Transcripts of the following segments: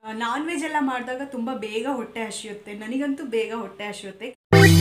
non veg ಎಲ್ಲ ಮಾಡಿದಾಗ ತುಂಬ ಬೇಗ ಹೊಟ್ಟೆ ಹಸಿಯುತ್ತೆ ನನಗಂತೂ ಬೇಗ ಹೊಟ್ಟೆ ಹಸಿಯುತ್ತೆ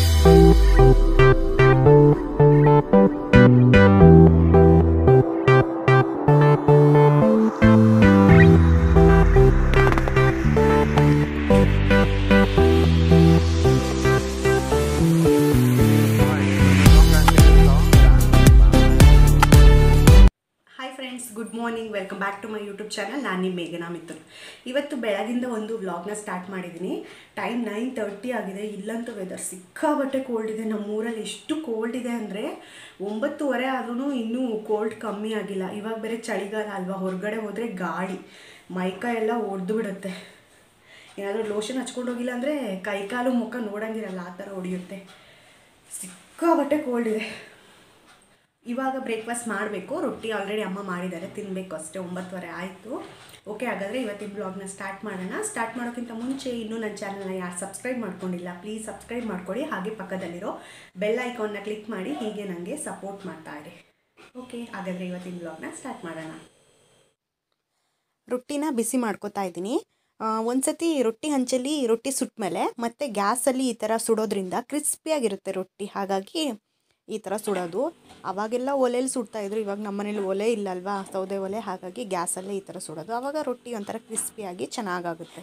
hi friends good morning welcome back to my YouTube channel ನಾನು ನಿಮ್ಮ ಮೇಘನಾ ಮಿಥುನ್ ಇವತ್ತು ಬೆಳಗಿಂದ ಒಂದು ವ್ಲಾಗ್ನ ಸ್ಟಾರ್ಟ್ ಮಾಡಿದ್ದೀನಿ ಟೈಮ್ ನೈನ್ ತರ್ಟಿ ಆಗಿದೆ ಇಲ್ಲಂತೂ ವೆದರ್ ಸಿಕ್ಕಾಬಟ್ಟೆ ಕೋಲ್ಡ್ ಇದೆ ನಮ್ಮೂರಲ್ಲಿ ಎಷ್ಟು ಕೋಲ್ಡ್ ಇದೆ ಅಂದರೆ ಒಂಬತ್ತುವರೆ ಆದ್ರೂ ಇನ್ನೂ ಕೋಲ್ಡ್ ಕಮ್ಮಿ ಆಗಿಲ್ಲ ಇವಾಗ ಬೇರೆ ಚಳಿಗಾಲ ಅಲ್ವಾ ಹೊರಗಡೆ ಹೋದರೆ ಗಾಳಿ ಮೈಕೈ ಎಲ್ಲ ಒಡೆದು ಬಿಡುತ್ತೆ ಏನಾದರೂ ಲೋಷನ್ ಹಚ್ಕೊಂಡು ಹೋಗಿಲ್ಲ ಅಂದರೆ ಕೈಕಾಲು ಮುಖ ನೋಡಂಗಿರಲ್ಲ ಆ ಥರ ಹೊಡೆಯುತ್ತೆ ಸಿಕ್ಕಾಬಟ್ಟೆ ಕೋಲ್ಡ್ ಇದೆ ಇವಾಗ ಬ್ರೇಕ್ಫಾಸ್ಟ್ ಮಾಡಬೇಕು ರೊಟ್ಟಿ ಆಲ್ರೆಡಿ ಅಮ್ಮ ಮಾಡಿದ್ದಾರೆ ತಿನ್ನಬೇಕು ಅಷ್ಟೇ ಒಂಬತ್ತುವರೆ ಆಯಿತು ಓಕೆ ಹಾಗಾದರೆ ಇವತ್ತಿನ ಬ್ಲಾಗ್ನ ಸ್ಟಾರ್ಟ್ ಮಾಡೋಣ ಸ್ಟಾರ್ಟ್ ಮಾಡೋಕ್ಕಿಂತ ಮುಂಚೆ ಇನ್ನೂ ನನ್ನ ಚಾನಲ್ನ ಯಾರು ಸಬ್ಸ್ಕ್ರೈಬ್ ಮಾಡ್ಕೊಂಡಿಲ್ಲ ಪ್ಲೀಸ್ ಸಬ್ಸ್ಕ್ರೈಬ್ ಮಾಡ್ಕೊಳ್ಳಿ ಹಾಗೆ ಪಕ್ಕದಲ್ಲಿರೋ ಬೆಲ್ ಐಕಾನ್ನ ಕ್ಲಿಕ್ ಮಾಡಿ ಹೀಗೆ ನನಗೆ ಸಪೋರ್ಟ್ ಮಾಡ್ತಾ ಇರಿ ಓಕೆ ಹಾಗಾದರೆ ಇವತ್ತಿನ ಬ್ಲಾಗ್ನ ಸ್ಟಾರ್ಟ್ ಮಾಡೋಣ ರೊಟ್ಟಿನ ಬಿಸಿ ಮಾಡ್ಕೊತಾ ಇದ್ದೀನಿ ಒಂದ್ಸತಿ ರೊಟ್ಟಿ ಹಂಚಲ್ಲಿ ರೊಟ್ಟಿ ಸುಟ್ಟ ಮೇಲೆ ಮತ್ತೆ ಗ್ಯಾಸಲ್ಲಿ ಈ ಥರ ಸುಡೋದ್ರಿಂದ ಕ್ರಿಸ್ಪಿಯಾಗಿರುತ್ತೆ ರೊಟ್ಟಿ ಹಾಗಾಗಿ ಈ ಥರ ಸುಡೋದು ಅವಾಗೆಲ್ಲ ಒಲೆಯಲ್ಲಿ ಸುಡ್ತಾ ಇದ್ರು ಇವಾಗ ನಮ್ಮ ಮನೇಲಿ ಒಲೆ ಇಲ್ಲ ಅಲ್ವಾ ಸೌದೆ ಒಲೆ ಹಾಗಾಗಿ ಗ್ಯಾಸಲ್ಲೇ ಈ ಥರ ಸುಡೋದು ಆವಾಗ ರೊಟ್ಟಿ ಒಂಥರ ಕ್ರಿಸ್ಪಿಯಾಗಿ ಚೆನ್ನಾಗಾಗುತ್ತೆ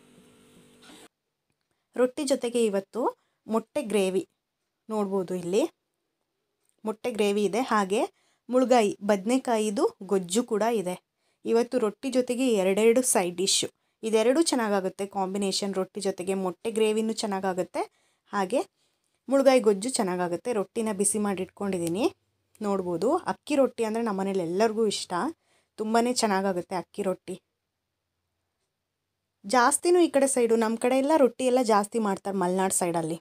ರೊಟ್ಟಿ ಜೊತೆಗೆ ಇವತ್ತು ಮೊಟ್ಟೆ ಗ್ರೇವಿ ನೋಡ್ಬೋದು ಇಲ್ಲಿ ಮೊಟ್ಟೆ ಗ್ರೇವಿ ಇದೆ ಹಾಗೆ ಮುಳ್ಗಾಯಿ ಬದನೆಕಾಯಿದು ಗೊಜ್ಜು ಕೂಡ ಇದೆ ಇವತ್ತು ರೊಟ್ಟಿ ಜೊತೆಗೆ ಎರಡೆರಡು ಸೈಡ್ ಡಿಶ್ಶು ಇದೆರಡು ಚೆನ್ನಾಗಾಗುತ್ತೆ ಕಾಂಬಿನೇಷನ್ ರೊಟ್ಟಿ ಜೊತೆಗೆ ಮೊಟ್ಟೆ ಗ್ರೇವಿನೂ ಚೆನ್ನಾಗಾಗುತ್ತೆ ಹಾಗೆ ಮುಳ್ಗಾಯಿ ಗೊಜ್ಜು ಚೆನ್ನಾಗಾಗುತ್ತೆ ರೊಟ್ಟಿನ ಬಿಸಿ ಮಾಡಿ ಇಟ್ಕೊಂಡಿದ್ದೀನಿ ನೋಡ್ಬೋದು ಅಕ್ಕಿ ರೊಟ್ಟಿ ಅಂದರೆ ನಮ್ಮ ಮನೇಲಿ ಎಲ್ಲರಿಗೂ ಇಷ್ಟ ತುಂಬಾ ಚೆನ್ನಾಗಾಗುತ್ತೆ ಅಕ್ಕಿ ರೊಟ್ಟಿ ಜಾಸ್ತಿನೂ ಈ ಕಡೆ ಸೈಡು ನಮ್ಮ ಕಡೆ ಎಲ್ಲ ರೊಟ್ಟಿ ಎಲ್ಲ ಜಾಸ್ತಿ ಮಾಡ್ತಾರೆ ಮಲೆನಾಡು ಸೈಡಲ್ಲಿ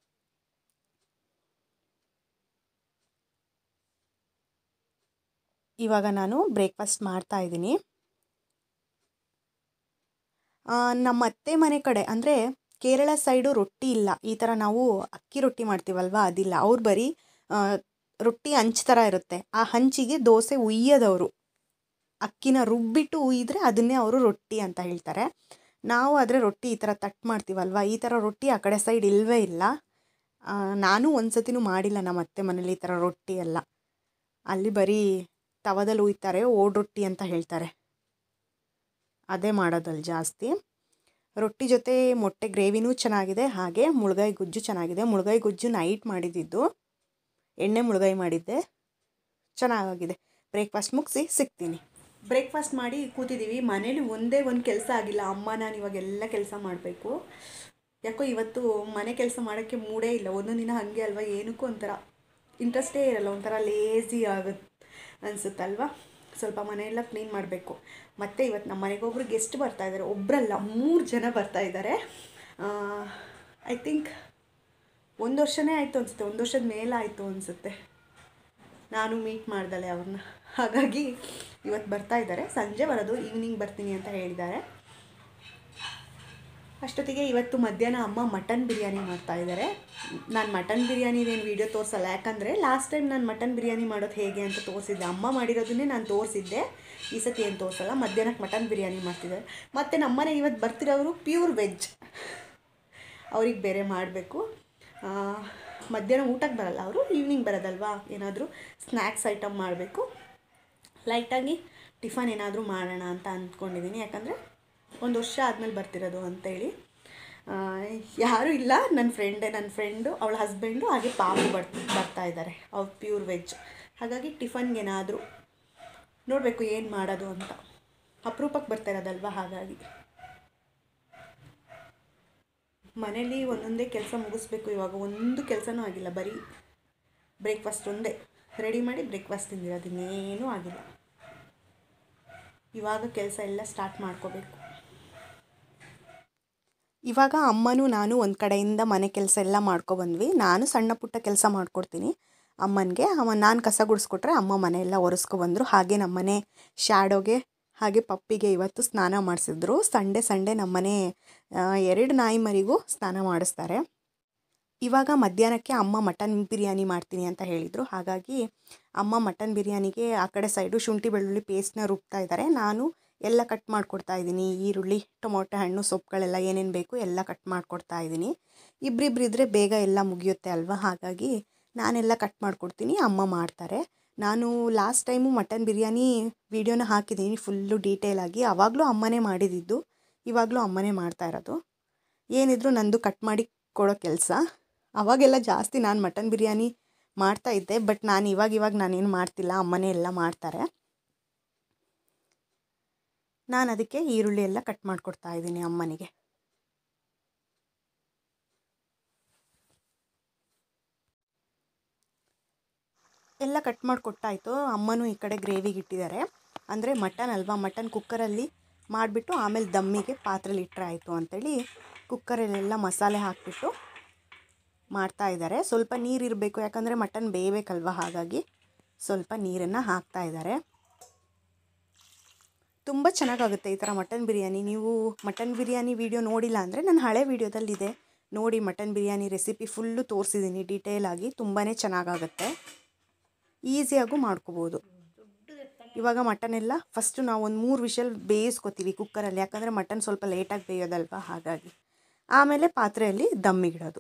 ಇವಾಗ ನಾನು ಬ್ರೇಕ್ಫಾಸ್ಟ್ ಮಾಡ್ತಾ ಇದ್ದೀನಿ ನಮ್ಮ ಅತ್ತೆ ಮನೆ ಕಡೆ ಅಂದರೆ ಕೇರಳ ಸೈಡು ರೊಟ್ಟಿ ಇಲ್ಲ ಈ ಥರ ನಾವು ಅಕ್ಕಿ ರೊಟ್ಟಿ ಮಾಡ್ತೀವಲ್ವ ಅದಿಲ್ಲ ಅವ್ರು ಬರೀ ರೊಟ್ಟಿ ಹಂಚ್ ಥರ ಇರುತ್ತೆ ಆ ಹಂಚಿಗೆ ದೋಸೆ ಉಯ್ಯೋದವರು ಅಕ್ಕಿನ ರುಬ್ಬಿಟ್ಟು ಉಯ್ದ್ರೆ ಅದನ್ನೇ ಅವರು ರೊಟ್ಟಿ ಅಂತ ಹೇಳ್ತಾರೆ ನಾವು ಆದರೆ ರೊಟ್ಟಿ ಈ ಥರ ತಟ್ಟು ಮಾಡ್ತೀವಲ್ವ ಈ ಥರ ರೊಟ್ಟಿ ಆ ಕಡೆ ಸೈಡ್ ಇಲ್ಲವೇ ಇಲ್ಲ ನಾನು ಒಂದು ಸತಿನೂ ಮಾಡಿಲ್ಲ ನಮ್ಮ ಅತ್ತೆ ಮನೇಲಿ ಈ ಥರ ರೊಟ್ಟಿ ಎಲ್ಲ ಅಲ್ಲಿ ಬರೀ ತವದಲ್ಲಿ ಉಯ್ತಾರೆ ಓಡ್ ರೊಟ್ಟಿ ಅಂತ ಹೇಳ್ತಾರೆ ಅದೇ ಮಾಡೋದಲ್ಲಿ ಜಾಸ್ತಿ ರೊಟ್ಟಿ ಜೊತೆ ಮೊಟ್ಟೆ ಗ್ರೇವಿನೂ ಚೆನ್ನಾಗಿದೆ ಹಾಗೆ ಮುಳ್ಗಾಯಿ ಗುಜ್ಜು ಚೆನ್ನಾಗಿದೆ ಮುಳ್ಗಾಯಿ ಗುಜ್ಜು ನೈಟ್ ಮಾಡಿದ್ದು ಎಣ್ಣೆ ಮುಳ್ಗಾಯಿ ಮಾಡಿದ್ದೆ ಚೆನ್ನಾಗಿದೆ ಬ್ರೇಕ್ಫಾಸ್ಟ್ ಮುಗಿಸಿ ಸಿಗ್ತೀನಿ ಬ್ರೇಕ್ಫಾಸ್ಟ್ ಮಾಡಿ ಕೂತಿದ್ದೀವಿ ಮನೇಲಿ ಒಂದೇ ಒಂದು ಕೆಲಸ ಆಗಿಲ್ಲ ಅಮ್ಮ ನಾನು ಇವಾಗ ಎಲ್ಲ ಕೆಲಸ ಮಾಡಬೇಕು ಯಾಕೋ ಇವತ್ತು ಮನೆ ಕೆಲಸ ಮಾಡೋಕ್ಕೆ ಮೂಡೇ ಇಲ್ಲ ಒಂದೊಂದು ದಿನ ಹಾಗೆ ಅಲ್ವಾ ಏನಕ್ಕೂ ಒಂಥರ ಇಂಟ್ರೆಸ್ಟೇ ಇರಲ್ಲ ಒಂಥರ ಲೇಝಿ ಆಗುತ್ತೆ ಅನಿಸುತ್ತಲ್ವಾ ಸ್ವಲ್ಪ ಮನೆಯೆಲ್ಲ ಕ್ಲೀನ್ ಮಾಡಬೇಕು ಮತ್ತು ಇವತ್ತು ನಮ್ಮ ಮನೆಗೆ ಒಬ್ಬರು ಗೆಸ್ಟ್ ಬರ್ತಾ ಇದ್ದಾರೆ ಒಬ್ಬರಲ್ಲ ಮೂರು ಜನ ಬರ್ತಾ ಇದ್ದಾರೆ ಐ ಥಿಂಕ್ ಒಂದು ವರ್ಷನೇ ಆಯಿತು ಅನಿಸುತ್ತೆ ಒಂದು ವರ್ಷದ ಮೇಲಾಯಿತು ಅನಿಸುತ್ತೆ ನಾನು ಮೀಟ್ ಮಾಡ್ದಲೆ ಅವ್ರನ್ನ ಹಾಗಾಗಿ ಇವತ್ತು ಬರ್ತಾ ಇದ್ದಾರೆ ಸಂಜೆ ಬರೋದು ಈವ್ನಿಂಗ್ ಬರ್ತೀನಿ ಅಂತ ಹೇಳಿದ್ದಾರೆ ಅಷ್ಟೊತ್ತಿಗೆ ಇವತ್ತು ಮಧ್ಯಾಹ್ನ ಅಮ್ಮ ಮಟನ್ ಬಿರಿಯಾನಿ ಮಾಡ್ತಾ ಇದ್ದಾರೆ ನಾನು ಮಟನ್ ಬಿರಿಯಾನಿದೇನು ವೀಡಿಯೋ ತೋರಿಸಲ್ಲ ಯಾಕಂದರೆ ಲಾಸ್ಟ್ ಟೈಮ್ ನಾನು ಮಟನ್ ಬಿರಿಯಾನಿ ಮಾಡೋದು ಹೇಗೆ ಅಂತ ತೋರಿಸಿದ್ದೆ ಅಮ್ಮ ಮಾಡಿರೋದನ್ನೇ ನಾನು ತೋರಿಸಿದ್ದೆ ಈ ಸತಿ ಏನು ತೋರಿಸಲ್ಲ ಮಧ್ಯಾಹ್ನಕ್ಕೆ ಮಟನ್ ಬಿರಿಯಾನಿ ಮಾಡ್ತಿದ್ದಾರೆ ಮತ್ತು ನಮ್ಮನೆ ಇವತ್ತು ಬರ್ತಿರೋರು ಪ್ಯೂರ್ ವೆಜ್ ಅವ್ರಿಗೆ ಬೇರೆ ಮಾಡಬೇಕು ಮಧ್ಯಾಹ್ನ ಊಟಕ್ಕೆ ಬರಲ್ಲ ಅವರು ಈವ್ನಿಂಗ್ ಬರೋದಲ್ವಾ ಏನಾದರೂ ಸ್ನ್ಯಾಕ್ಸ್ ಐಟಮ್ ಮಾಡಬೇಕು ಲೈಟಾಗಿ ಟಿಫನ್ ಏನಾದರೂ ಮಾಡೋಣ ಅಂತ ಅಂದ್ಕೊಂಡಿದ್ದೀನಿ ಯಾಕಂದರೆ ಒಂದು ವರ್ಷ ಆದಮೇಲೆ ಬರ್ತಿರೋದು ಅಂತೇಳಿ ಯಾರೂ ಇಲ್ಲ ನನ್ನ ಫ್ರೆಂಡೇ ನನ್ನ ಫ್ರೆಂಡು ಅವಳ ಹಸ್ಬೆಂಡು ಹಾಗೆ ಪಾಪು ಬರ್ ಬರ್ತಾ ಇದ್ದಾರೆ ಅವ್ರು ಪ್ಯೂರ್ ವೆಜ್ ಹಾಗಾಗಿ ಟಿಫನ್ಗೆ ಏನಾದರೂ ನೋಡಬೇಕು ಏನು ಮಾಡೋದು ಅಂತ ಅಪರೂಪಕ್ಕೆ ಬರ್ತಾ ಇರೋದಲ್ವ ಹಾಗಾಗಿ ಮನೇಲಿ ಒಂದೊಂದೇ ಕೆಲಸ ಮುಗಿಸ್ಬೇಕು ಇವಾಗ ಒಂದು ಕೆಲಸನೂ ಆಗಿಲ್ಲ ಬರೀ ಬ್ರೇಕ್ಫಾಸ್ಟ್ ಒಂದೇ ರೆಡಿ ಮಾಡಿ ಬ್ರೇಕ್ಫಾಸ್ಟ್ ತಿಂದಿರೋದು ಇನ್ನೇನೂ ಆಗಿಲ್ಲ ಇವಾಗ ಕೆಲಸ ಎಲ್ಲ ಸ್ಟಾರ್ಟ್ ಮಾಡ್ಕೋಬೇಕು ಇವಾಗ ಅಮ್ಮನೂ ನಾನು ಒಂದು ಕಡೆಯಿಂದ ಮನೆ ಕೆಲಸ ಎಲ್ಲ ಮಾಡ್ಕೊಬಂದ್ವಿ ನಾನು ಸಣ್ಣ ಪುಟ್ಟ ಕೆಲಸ ಮಾಡ್ಕೊಡ್ತೀನಿ ಅಮ್ಮನಿಗೆ ಅಮ್ಮ ನಾನು ಕಸ ಗುಡಿಸ್ಕೊಟ್ರೆ ಅಮ್ಮ ಮನೆ ಎಲ್ಲ ಒರೆಸ್ಕೊಬಂದರು ಹಾಗೆ ನಮ್ಮನೆ ಶ್ಯಾಡೋಗೆ ಹಾಗೆ ಪಪ್ಪಿಗೆ ಇವತ್ತು ಸ್ನಾನ ಮಾಡಿಸಿದ್ರು ಸಂಡೇ ಸಂಡೇ ನಮ್ಮನೆ ಎರಡು ನಾಯಿ ಮರಿಗೂ ಸ್ನಾನ ಮಾಡಿಸ್ತಾರೆ ಇವಾಗ ಮಧ್ಯಾಹ್ನಕ್ಕೆ ಅಮ್ಮ ಮಟನ್ ಬಿರಿಯಾನಿ ಮಾಡ್ತೀನಿ ಅಂತ ಹೇಳಿದರು ಹಾಗಾಗಿ ಅಮ್ಮ ಮಟನ್ ಬಿರಿಯಾನಿಗೆ ಆ ಕಡೆ ಸೈಡು ಶುಂಠಿ ಬೆಳ್ಳುಳ್ಳಿ ಪೇಸ್ಟ್ನ ರುಬ್ತಾ ಇದ್ದಾರೆ ನಾನು ಎಲ್ಲ ಕಟ್ ಮಾಡಿಕೊಡ್ತಾ ಇದ್ದೀನಿ ಈರುಳ್ಳಿ ಟೊಮೊಟೊ ಹಣ್ಣು ಸೊಪ್ಪುಗಳೆಲ್ಲ ಏನೇನು ಬೇಕು ಎಲ್ಲ ಕಟ್ ಮಾಡಿಕೊಡ್ತಾ ಇದ್ದೀನಿ ಇಬ್ಬರಿಬ್ಬರಿದ್ರೆ ಬೇಗ ಎಲ್ಲ ಮುಗಿಯುತ್ತೆ ಅಲ್ವಾ ಹಾಗಾಗಿ ನಾನೆಲ್ಲ ಕಟ್ ಮಾಡಿಕೊಡ್ತೀನಿ ಅಮ್ಮ ಮಾಡ್ತಾರೆ ನಾನು ಲಾಸ್ಟ್ ಟೈಮು ಮಟನ್ ಬಿರಿಯಾನಿ ವೀಡಿಯೋನ ಹಾಕಿದ್ದೀನಿ ಫುಲ್ಲು ಡೀಟೇಲಾಗಿ ಆವಾಗಲೂ ಅಮ್ಮನೇ ಮಾಡಿದ್ದು ಇವಾಗಲೂ ಅಮ್ಮನೇ ಮಾಡ್ತಾ ಇರೋದು ಏನಿದ್ರು ನಂದು ಕಟ್ ಮಾಡಿ ಕೊಡೋ ಕೆಲಸ ಅವಾಗೆಲ್ಲ ಜಾಸ್ತಿ ನಾನು ಮಟನ್ ಬಿರಿಯಾನಿ ಮಾಡ್ತಾ ಇದ್ದೆ ಬಟ್ ನಾನು ಇವಾಗ ಇವಾಗ ನಾನೇನು ಮಾಡ್ತಿಲ್ಲ ಅಮ್ಮನೇ ಎಲ್ಲ ಮಾಡ್ತಾರೆ ನಾನು ಅದಕ್ಕೆ ಈರುಳ್ಳಿ ಎಲ್ಲ ಕಟ್ ಮಾಡಿಕೊಡ್ತಾ ಇದ್ದೀನಿ ಅಮ್ಮನಿಗೆ ಎಲ್ಲ ಕಟ್ ಮಾಡಿಕೊಟ್ಟಾಯಿತು ಅಮ್ಮನೂ ಈ ಕಡೆ ಗ್ರೇವಿಗೆ ಇಟ್ಟಿದ್ದಾರೆ ಅಂದರೆ ಮಟನ್ ಅಲ್ವಾ ಮಟನ್ ಕುಕ್ಕರಲ್ಲಿ ಮಾಡಿಬಿಟ್ಟು ಆಮೇಲೆ ದಮ್ಮಿಗೆ ಪಾತ್ರೆಲಿ ಇಟ್ಟರೆ ಆಯಿತು ಅಂಥೇಳಿ ಕುಕ್ಕರಲ್ಲೆಲ್ಲ ಮಸಾಲೆ ಹಾಕಿಬಿಟ್ಟು ಮಾಡ್ತಾ ಇದ್ದಾರೆ ಸ್ವಲ್ಪ ನೀರು ಇರಬೇಕು ಯಾಕಂದರೆ ಮಟನ್ ಬೇಯಬೇಕಲ್ವ ಹಾಗಾಗಿ ಸ್ವಲ್ಪ ನೀರನ್ನು ಹಾಕ್ತಾ ಇದ್ದಾರೆ ತುಂಬ ಚೆನ್ನಾಗಾಗುತ್ತೆ ಈ ಥರ ಮಟನ್ ಬಿರಿಯಾನಿ ನೀವು ಮಟನ್ ಬಿರಿಯಾನಿ ವಿಡಿಯೋ ನೋಡಿಲ್ಲ ಅಂದರೆ ನನ್ನ ಹಳೆ ವಿಡಿಯೋದಲ್ಲಿದೆ ನೋಡಿ ಮಟನ್ ಬಿರಿಯಾನಿ ರೆಸಿಪಿ ಫುಲ್ಲು ತೋರಿಸಿದ್ದೀನಿ ಡೀಟೇಲಾಗಿ ತುಂಬಾ ಚೆನ್ನಾಗಾಗುತ್ತೆ ಈಸಿಯಾಗೂ ಮಾಡ್ಕೋಬೋದು ಇವಾಗ ಮಟನ್ ಎಲ್ಲ ಫಸ್ಟು ನಾವು ಒಂದು ಮೂರು ವಿಷಲ್ ಬೇಯಿಸ್ಕೊತೀವಿ ಕುಕ್ಕರಲ್ಲಿ ಯಾಕಂದರೆ ಮಟನ್ ಸ್ವಲ್ಪ ಲೇಟಾಗಿ ಬೇಯೋದಲ್ವ ಹಾಗಾಗಿ ಆಮೇಲೆ ಪಾತ್ರೆಯಲ್ಲಿ ದಮ್ಮಿಗಿಡೋದು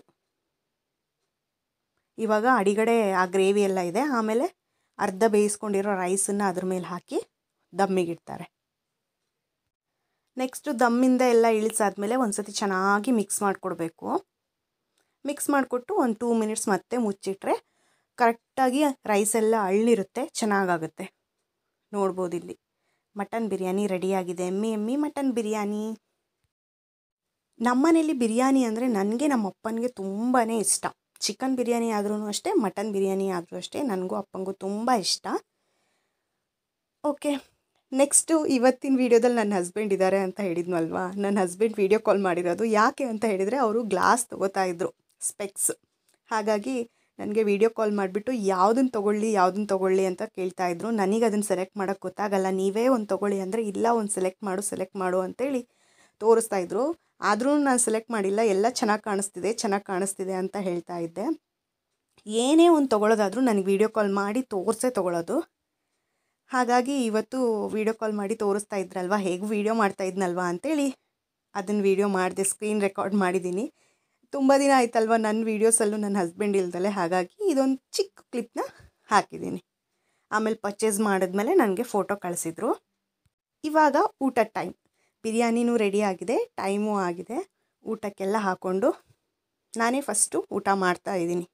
ಇವಾಗ ಅಡಿಗಡೆ ಆ ಗ್ರೇವಿ ಎಲ್ಲ ಇದೆ ಆಮೇಲೆ ಅರ್ಧ ಬೇಯಿಸ್ಕೊಂಡಿರೋ ರೈಸನ್ನು ಅದ್ರ ಮೇಲೆ ಹಾಕಿ ದಮ್ಮಿಗಿಡ್ತಾರೆ ನೆಕ್ಸ್ಟು ದಮ್ಮಿಂದ ಎಲ್ಲ ಇಳಿಸಾದ್ಮೇಲೆ ಒಂದು ಸತಿ ಚೆನ್ನಾಗಿ ಮಿಕ್ಸ್ ಮಾಡಿಕೊಡ್ಬೇಕು ಮಿಕ್ಸ್ ಮಾಡಿಕೊಟ್ಟು ಒಂದು ಟೂ ಮಿನಿಟ್ಸ್ ಮತ್ತೆ ಮುಚ್ಚಿಟ್ರೆ ಕರೆಕ್ಟಾಗಿ ರೈಸ್ ಎಲ್ಲ ಅಳ್ಳಿರುತ್ತೆ ಚೆನ್ನಾಗಾಗುತ್ತೆ ನೋಡ್ಬೋದು ಇಲ್ಲಿ ಮಟನ್ ಬಿರಿಯಾನಿ ರೆಡಿಯಾಗಿದೆ ಎಮ್ಮಿ ಎಮ್ಮಿ ಮಟನ್ ಬಿರಿಯಾನಿ ನಮ್ಮನೇಲಿ ಬಿರಿಯಾನಿ ಅಂದರೆ ನನಗೆ ನಮ್ಮ ಅಪ್ಪನಿಗೆ ತುಂಬಾ ಇಷ್ಟ ಚಿಕನ್ ಬಿರಿಯಾನಿ ಆದ್ರೂ ಅಷ್ಟೇ ಮಟನ್ ಬಿರಿಯಾನಿ ಆದರೂ ಅಷ್ಟೇ ನನಗೂ ಅಪ್ಪಂಗೂ ತುಂಬ ಇಷ್ಟ ಓಕೆ ನೆಕ್ಸ್ಟು ಇವತ್ತಿನ ವೀಡಿಯೋದಲ್ಲಿ ನನ್ನ ಹಸ್ಬೆಂಡ್ ಇದ್ದಾರೆ ಅಂತ ಹೇಳಿದ್ನಲ್ವಾ ನನ್ನ ಹಸ್ಬೆಂಡ್ ವೀಡಿಯೋ ಕಾಲ್ ಮಾಡಿರೋದು ಯಾಕೆ ಅಂತ ಹೇಳಿದರೆ ಅವರು ಗ್ಲಾಸ್ ತೊಗೋತಾ ಇದ್ರು ಸ್ಪೆಕ್ಸ್ ಹಾಗಾಗಿ ನನಗೆ ವೀಡಿಯೋ ಕಾಲ್ ಮಾಡಿಬಿಟ್ಟು ಯಾವುದನ್ನು ತೊಗೊಳ್ಳಿ ಯಾವುದನ್ನು ತೊಗೊಳ್ಳಿ ಅಂತ ಕೇಳ್ತಾ ಇದ್ರು ನನಗೆ ಅದನ್ನು ಸೆಲೆಕ್ಟ್ ಮಾಡೋಕ್ಕೆ ಗೊತ್ತಾಗಲ್ಲ ನೀವೇ ಒಂದು ತೊಗೊಳ್ಳಿ ಅಂದರೆ ಇಲ್ಲ ಒಂದು ಸೆಲೆಕ್ಟ್ ಮಾಡು ಸೆಲೆಕ್ಟ್ ಮಾಡು ಅಂತೇಳಿ ತೋರಿಸ್ತಾ ಇದ್ರು ಆದರೂ ನಾನು ಸೆಲೆಕ್ಟ್ ಮಾಡಿಲ್ಲ ಎಲ್ಲ ಚೆನ್ನಾಗಿ ಕಾಣಿಸ್ತಿದೆ ಚೆನ್ನಾಗಿ ಕಾಣಿಸ್ತಿದೆ ಅಂತ ಹೇಳ್ತಾ ಇದ್ದೆ ಏನೇ ಒಂದು ತೊಗೊಳೋದಾದರೂ ನನಗೆ ವೀಡಿಯೋ ಕಾಲ್ ಮಾಡಿ ತೋರಿಸೇ ತೊಗೊಳೋದು ಹಾಗಾಗಿ ಇವತ್ತು ವೀಡಿಯೋ ಕಾಲ್ ಮಾಡಿ ತೋರಿಸ್ತಾ ಇದ್ರಲ್ವ ಹೇಗೂ ವೀಡಿಯೋ ಮಾಡ್ತಾ ಇದ್ನಲ್ವಾ ಅಂತೇಳಿ ಅದನ್ನು ವೀಡಿಯೋ ಮಾಡಿದೆ ಸ್ಕ್ರೀನ್ ರೆಕಾರ್ಡ್ ಮಾಡಿದ್ದೀನಿ ತುಂಬ ದಿನ ಆಯ್ತಲ್ವ ನನ್ನ ವೀಡಿಯೋಸಲ್ಲೂ ನನ್ನ ಹಸ್ಬೆಂಡ್ ಇಲ್ದಲೆ ಹಾಗಾಗಿ ಇದೊಂದು ಚಿಕ್ಕ ಕ್ಲಿಪ್ನ ಹಾಕಿದ್ದೀನಿ ಆಮೇಲೆ ಪರ್ಚೇಸ್ ಮಾಡಿದ್ಮೇಲೆ ನನಗೆ ಫೋಟೋ ಕಳಿಸಿದ್ರು ಇವಾಗ ಊಟದ ಟೈಮ್ ಬಿರಿಯಾನಿನೂ ರೆಡಿ ಆಗಿದೆ ಟೈಮೂ ಆಗಿದೆ ಊಟಕ್ಕೆಲ್ಲ ಹಾಕ್ಕೊಂಡು ನಾನೇ ಫಸ್ಟು ಊಟ ಮಾಡ್ತಾ ಇದ್ದೀನಿ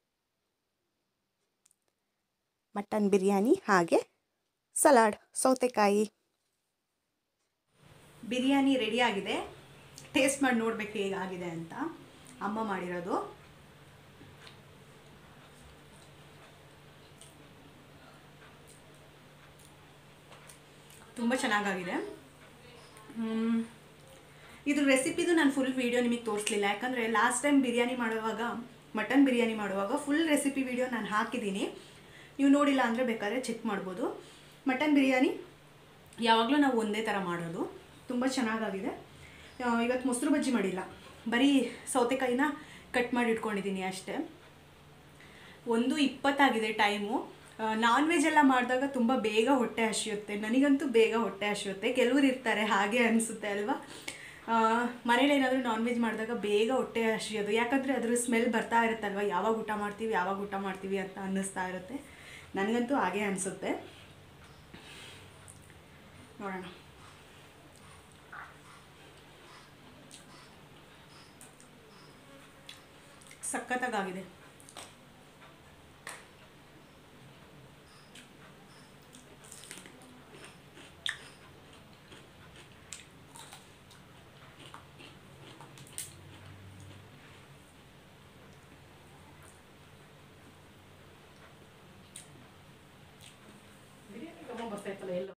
ಮಟನ್ ಬಿರಿಯಾನಿ ಹಾಗೆ ಸಲಾಡ್ ಸೌತೆಕಾಯಿ ಬಿರಿಯಾನಿ ರೆಡಿ ಆಗಿದೆ ಟೇಸ್ಟ್ ಮಾಡಿ ನೋಡ್ಬೇಕು ಹೇಗಾಗಿದೆ ಅಂತ ಅಮ್ಮ ಮಾಡಿರೋದು ತುಂಬ ಚೆನ್ನಾಗಾಗಿದೆ ಮ್, ಇದ್ರ ರೆಸಿಪಿದು ನಾನು ಫುಲ್ ವೀಡಿಯೋ ನಿಮಗೆ ತೋರಿಸ್ಲಿಲ್ಲ ಯಾಕಂದರೆ ಲಾಸ್ಟ್ ಟೈಮ್ ಬಿರಿಯಾನಿ ಮಾಡುವಾಗ ಮಟನ್ ಬಿರಿಯಾನಿ ಮಾಡುವಾಗ ಫುಲ್ ರೆಸಿಪಿ ವಿಡಿಯೋ ನಾನು ಹಾಕಿದ್ದೀನಿ ನೀವು ನೋಡಿಲ್ಲ ಅಂದರೆ ಬೇಕಾದ್ರೆ ಚೆಕ್ ಮಾಡ್ಬೋದು ಮಟನ್ ಬಿರಿಯಾನಿ ಯಾವಾಗಲೂ ನಾವು ಒಂದೇ ಥರ ಮಾಡೋದು ತುಂಬ ಚೆನ್ನಾಗಾಗಿದೆ ಆ, ಇವತ್ತು ಮೊಸರು ಬಜ್ಜಿ ಮಾಡಿಲ್ಲ ಬರೀ ಸೌತೆಕಾಯಿನ ಕಟ್ ಮಾಡಿ ಇಟ್ಕೊಂಡಿದ್ದೀನಿ ಅಷ್ಟೇ ಒಂದು ಇಪ್ಪತ್ತಾಗಿದೆ ಟೈಮು ನಾನ್ ವೆಜ್ ಎಲ್ಲ ಮಾಡಿದಾಗ ತುಂಬ ಬೇಗ ಹೊಟ್ಟೆ ಹಸಿಯುತ್ತೆ ನನಗಂತೂ ಬೇಗ ಹೊಟ್ಟೆ ಹಸಿಯುತ್ತೆ ಕೆಲವರು ಇರ್ತಾರೆ ಹಾಗೆ ಅನಿಸುತ್ತೆ ಅಲ್ವಾ ಮನೇಲಿ ಏನಾದರೂ ನಾನ್ ವೆಜ್ ಮಾಡಿದಾಗ ಬೇಗ ಹೊಟ್ಟೆ ಹಸಿಯೋದು ಯಾಕಂದರೆ ಅದ್ರ ಸ್ಮೆಲ್ ಬರ್ತಾ ಇರುತ್ತಲ್ವ ಯಾವಾಗ ಊಟ ಮಾಡ್ತೀವಿ ಯಾವಾಗ ಊಟ ಮಾಡ್ತೀವಿ ಅಂತ ಅನ್ನಿಸ್ತಾ ಇರುತ್ತೆ ನನಗಂತೂ ಹಾಗೆ ಅನಿಸುತ್ತೆ ನೋಡೋಣ ಸಖತ್ತಾಗಿದೆ ಬರ್ತಾಯಿತ್ತಲ್ಲ ಎಲ್ಲ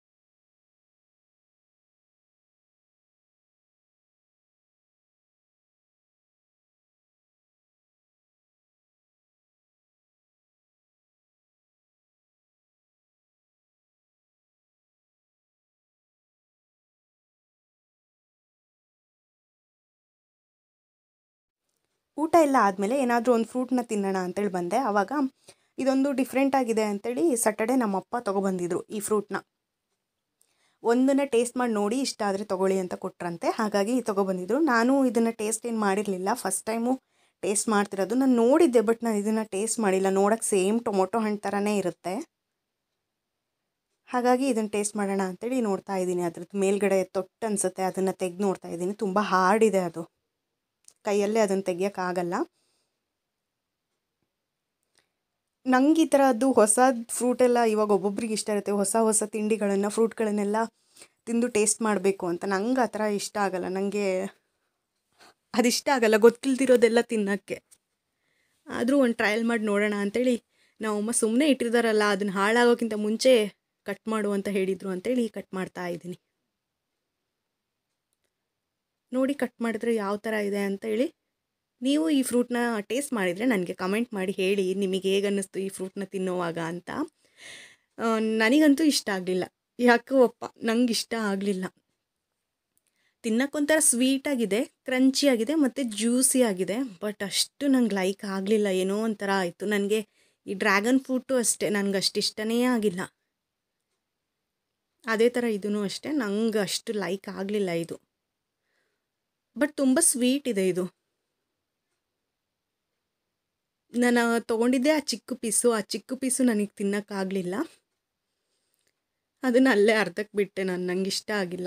ಊಟ ಎಲ್ಲ ಆದಮೇಲೆ ಏನಾದರೂ ಒಂದು ಫ್ರೂಟ್ನ ತಿನ್ನೋಣ ಅಂತೇಳಿ ಬಂದೆ ಆವಾಗ ಇದೊಂದು ಡಿಫ್ರೆಂಟ್ ಆಗಿದೆ ಅಂತೇಳಿ ಸಟರ್ಡೆ ನಮ್ಮಪ್ಪ ತೊಗೊಬಂದಿದ್ರು ಈ ಫ್ರೂಟ್ನ ಒಂದನ್ನು ಟೇಸ್ಟ್ ಮಾಡಿ ನೋಡಿ ಇಷ್ಟ ಆದರೆ ತೊಗೊಳ್ಳಿ ಅಂತ ಕೊಟ್ರಂತೆ ಹಾಗಾಗಿ ತೊಗೊಬಂದಿದ್ರು ನಾನು ಇದನ್ನು ಟೇಸ್ಟ್ ಏನು ಮಾಡಿರಲಿಲ್ಲ ಫಸ್ಟ್ ಟೈಮು ಟೇಸ್ಟ್ ಮಾಡ್ತಿರೋದು ನಾನು ನೋಡಿದ್ದೆ ಬಟ್ ನಾನು ಇದನ್ನು ಟೇಸ್ಟ್ ಮಾಡಿಲ್ಲ ನೋಡೋಕ್ಕೆ ಸೇಮ್ ಟೊಮೊಟೊ ಹಣ್ಣು ಥರನೇ ಇರುತ್ತೆ ಹಾಗಾಗಿ ಇದನ್ನು ಟೇಸ್ಟ್ ಮಾಡೋಣ ಅಂತೇಳಿ ನೋಡ್ತಾ ಇದ್ದೀನಿ ಅದ್ರದ್ದು ಮೇಲ್ಗಡೆ ತೊಟ್ಟು ಅನಿಸುತ್ತೆ ಅದನ್ನು ತೆಗೆದು ನೋಡ್ತಾ ಇದ್ದೀನಿ ತುಂಬ ಹಾರ್ಡ್ ಇದೆ ಅದು ಕೈಯಲ್ಲೇ ಅದನ್ನು ತೆಗಿಯೋಕ್ಕಾಗಲ್ಲ ನಂಗೆ ಈ ಥರದ್ದು ಹೊಸ ಫ್ರೂಟ್ ಎಲ್ಲ ಇವಾಗ ಒಬ್ಬೊಬ್ರಿಗೆ ಇಷ್ಟ ಇರುತ್ತೆ ಹೊಸ ಹೊಸ ತಿಂಡಿಗಳನ್ನು ಫ್ರೂಟ್ಗಳನ್ನೆಲ್ಲ ತಿಂದು ಟೇಸ್ಟ್ ಮಾಡಬೇಕು ಅಂತ ನಂಗೆ ಆ ಥರ ಇಷ್ಟ ಆಗಲ್ಲ ನನಗೆ ಅದಿಷ್ಟ ಆಗಲ್ಲ ಗೊತ್ತಿಲ್ದಿರೋದೆಲ್ಲ ತಿನ್ನೋಕ್ಕೆ ಆದರೂ ಒಂದು ಟ್ರಯಲ್ ಮಾಡಿ ನೋಡೋಣ ಅಂತೇಳಿ ನಮ್ಮಮ್ಮ ಸುಮ್ಮನೆ ಇಟ್ಟಿರ್ತಾರಲ್ಲ ಅದನ್ನು ಹಾಳಾಗೋಕ್ಕಿಂತ ಮುಂಚೆ ಕಟ್ ಮಾಡು ಅಂತ ಹೇಳಿದರು ಅಂತೇಳಿ ಕಟ್ ಮಾಡ್ತಾ ಇದ್ದೀನಿ ನೋಡಿ ಕಟ್ ಮಾಡಿದ್ರೆ ಯಾವ ಥರ ಇದೆ ಅಂತೇಳಿ ನೀವು ಈ ಫ್ರೂಟ್ನ ಟೇಸ್ಟ್ ಮಾಡಿದರೆ ನನಗೆ ಕಮೆಂಟ್ ಮಾಡಿ ಹೇಳಿ ನಿಮಗೆ ಹೇಗೆ ಅನ್ನಿಸ್ತು ಈ ಫ್ರೂಟ್ನ ತಿನ್ನೋವಾಗ ಅಂತ ಆ, ನನಗಂತೂ ಇಷ್ಟ ಆಗಲಿಲ್ಲ ಯಾಕೋ ಅಪ್ಪ ನಂಗೆ ಇಷ್ಟ ಆಗಲಿಲ್ಲ ತಿನ್ನಕ್ಕೊಂಥರ ಸ್ವೀಟಾಗಿದೆ ಕ್ರಂಚಿ ಆಗಿದೆ ಮತ್ತು ಜ್ಯೂಸಿ ಆಗಿದೆ ಬಟ್ ಅಷ್ಟು ನಂಗೆ ಲೈಕ್ ಆಗಲಿಲ್ಲ ಏನೋ ಒಂಥರ ಆಯಿತು ನನಗೆ ಈ ಡ್ರ್ಯಾಗನ್ ಫ್ರೂಟು ಅಷ್ಟೇ ನನಗೆ ಅಷ್ಟು ಇಷ್ಟನೇ ಆಗಿಲ್ಲ ಅದೇ ಥರ ಇದೂ ಅಷ್ಟೇ ನಂಗೆ ಅಷ್ಟು ಲೈಕ್ ಆಗಲಿಲ್ಲ ಇದು ಬಟ್ ತುಂಬ ಸ್ವೀಟ್ ಇದೆ ಇದು ನಾನು ತೊಗೊಂಡಿದ್ದೆ ಆ ಚಿಕ್ಕ ಪೀಸು ಆ ಚಿಕ್ಕ ಪೀಸು ನನಗೆ ತಿನ್ನೋಕ್ಕಾಗಲಿಲ್ಲ ಅದನ್ನು ಅಲ್ಲೇ ಅರ್ಧಕ್ಕೆ ಬಿಟ್ಟೆ ನಾನು ನಂಗೆ ಇಷ್ಟ ಆಗಿಲ್ಲ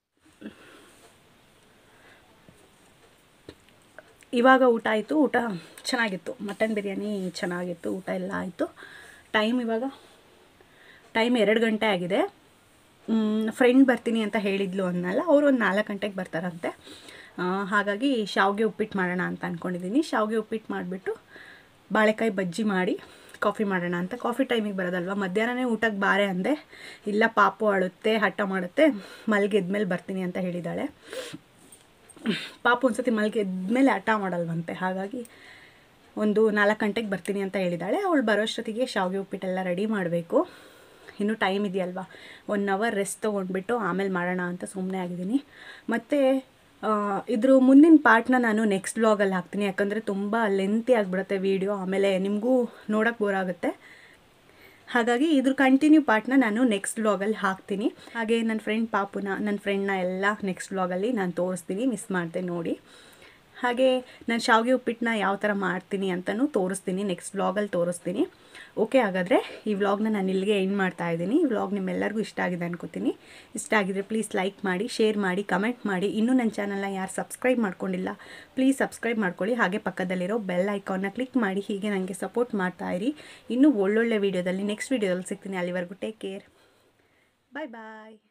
ಇವಾಗ ಊಟ ಆಯಿತು ಊಟ ಚೆನ್ನಾಗಿತ್ತು ಮಟನ್ ಬಿರಿಯಾನಿ ಚೆನ್ನಾಗಿತ್ತು ಊಟ ಎಲ್ಲ ಆಯಿತು ಟೈಮ್ ಇವಾಗ ಟೈಮ್ ಎರಡು ಗಂಟೆ ಆಗಿದೆ ಫ್ರೆಂಡ್ ಬರ್ತೀನಿ ಅಂತ ಹೇಳಿದ್ಲು ಅನ್ನಲ್ಲ ಅವರು ಒಂದು ನಾಲ್ಕು ಗಂಟೆಗೆ ಬರ್ತಾರಂತೆ ಆ, ಹಾಗಾಗಿ ಶಾವಿಗೆ ಉಪ್ಪಿಟ್ಟು ಮಾಡೋಣ ಅಂತ ಅಂದ್ಕೊಂಡಿದ್ದೀನಿ ಶಾವಿಗೆ ಉಪ್ಪಿಟ್ಟು ಮಾಡಿಬಿಟ್ಟು ಬಾಳೆಕಾಯಿ ಬಜ್ಜಿ ಮಾಡಿ ಕಾಫಿ ಮಾಡೋಣ ಅಂತ ಕಾಫಿ ಟೈಮಿಗೆ ಬರೋದಲ್ವ ಮಧ್ಯಾಹ್ನನೇ ಊಟಕ್ಕೆ ಬಾರೆ ಅಂದೆ ಇಲ್ಲ ಪಾಪು ಅಳುತ್ತೆ ಹಠ ಮಾಡುತ್ತೆ ಮಲ್ಗೆದ್ಮೇಲೆ ಬರ್ತೀನಿ ಅಂತ ಹೇಳಿದ್ದಾಳೆ ಪಾಪು ಒಂದ್ಸತಿ ಮಲ್ಗೆ ಎದ್ಮೇಲೆ ಹಠ ಮಾಡಲ್ವಂತೆ ಹಾಗಾಗಿ ಒಂದು ನಾಲ್ಕು ಗಂಟೆಗೆ ಬರ್ತೀನಿ ಅಂತ ಹೇಳಿದ್ದಾಳೆ ಅವಳು ಬರೋಷ್ಟೊತ್ತಿಗೆ ಶಾವಿಗೆ ಉಪ್ಪಿಟ್ಟೆಲ್ಲ ರೆಡಿ ಮಾಡಬೇಕು ಇನ್ನೂ ಟೈಮ್ ಇದೆಯಲ್ವಾ ಒನ್ ಅವರ್ ರೆಸ್ಟ್ ತೊಗೊಂಡ್ಬಿಟ್ಟು ಆಮೇಲೆ ಮಾಡೋಣ ಅಂತ ಸುಮ್ಮನೆ ಆಗಿದ್ದೀನಿ ಮತ್ತು ಇದ್ರ ಮುಂದಿನ ಪಾರ್ಟ್ನ ನಾನು ನೆಕ್ಸ್ಟ್ ವ್ಲಾಗಲ್ಲಿ ಹಾಕ್ತೀನಿ ಯಾಕಂದರೆ ತುಂಬ ಲೆಂತಿ ಆಗಿಬಿಡುತ್ತೆ ವೀಡಿಯೋ ಆಮೇಲೆ ನಿಮಗೂ ನೋಡೋಕ್ಕೆ ಬೋರ್ ಆಗುತ್ತೆ ಹಾಗಾಗಿ ಇದ್ರ ಕಂಟಿನ್ಯೂ ಪಾರ್ಟ್ನ ನಾನು ನೆಕ್ಸ್ಟ್ ವ್ಲಾಗಲ್ಲಿ ಹಾಕ್ತೀನಿ ಹಾಗೆ ನನ್ನ ಫ್ರೆಂಡ್ ಪಾಪುನ ನನ್ನ ಫ್ರೆಂಡ್ನ ಎಲ್ಲ ನೆಕ್ಸ್ಟ್ ವ್ಲಾಗಲ್ಲಿ ನಾನು ತೋರಿಸ್ತೀನಿ ಮಿಸ್ ಮಾಡಿದೆ ನೋಡಿ ಹಾಗೆ ನಾನು ಶಾವಿಗೆ ಉಪ್ಪಿಟ್ಟನ್ನ ಯಾವ ಥರ ಮಾಡ್ತೀನಿ ಅಂತಲೂ ತೋರಿಸ್ತೀನಿ ನೆಕ್ಸ್ಟ್ ವ್ಲಾಗಲ್ಲಿ ತೋರಿಸ್ತೀನಿ ಓಕೆ ಹಾಗಾದರೆ ಈ ವ್ಲಾಗ್ನ ನಾನು ಇಲ್ಲಿಗೆ ಎಂಡ್ ಮಾಡ್ತಾ ಇದ್ದೀನಿ ಈ ವ್ಲಾಗ್ ನಿಮ್ಮೆಲ್ಲರಿಗೂ ಇಷ್ಟ ಆಗಿದೆ ಅನ್ಕೋತೀನಿ ಇಷ್ಟ ಆಗಿದ್ರೆ ಪ್ಲೀಸ್ ಲೈಕ್ ಮಾಡಿ ಶೇರ್ ಮಾಡಿ ಕಮೆಂಟ್ ಮಾಡಿ ಇನ್ನೂ ನನ್ನ ಚಾನಲ್ನ ಯಾರು ಸಬ್ಸ್ಕ್ರೈಬ್ ಮಾಡ್ಕೊಂಡಿಲ್ಲ ಪ್ಲೀಸ್ ಸಬ್ಸ್ಕ್ರೈಬ್ ಮಾಡ್ಕೊಳ್ಳಿ ಹಾಗೆ ಪಕ್ಕದಲ್ಲಿರೋ ಬೆಲ್ ಐಕಾನ್ನ ಕ್ಲಿಕ್ ಮಾಡಿ ಹೀಗೆ ನನಗೆ ಸಪೋರ್ಟ್ ಮಾಡ್ತಾ ಇರಿ ಇನ್ನೂ ಒಳ್ಳೊಳ್ಳೆ ವೀಡಿಯೋದಲ್ಲಿ ನೆಕ್ಸ್ಟ್ ವೀಡಿಯೋದಲ್ಲಿ ಸಿಗ್ತೀನಿ ಅಲ್ಲಿವರೆಗೂ ಟೇಕ್ ಕೇರ್ ಬಾಯ್ ಬಾಯ್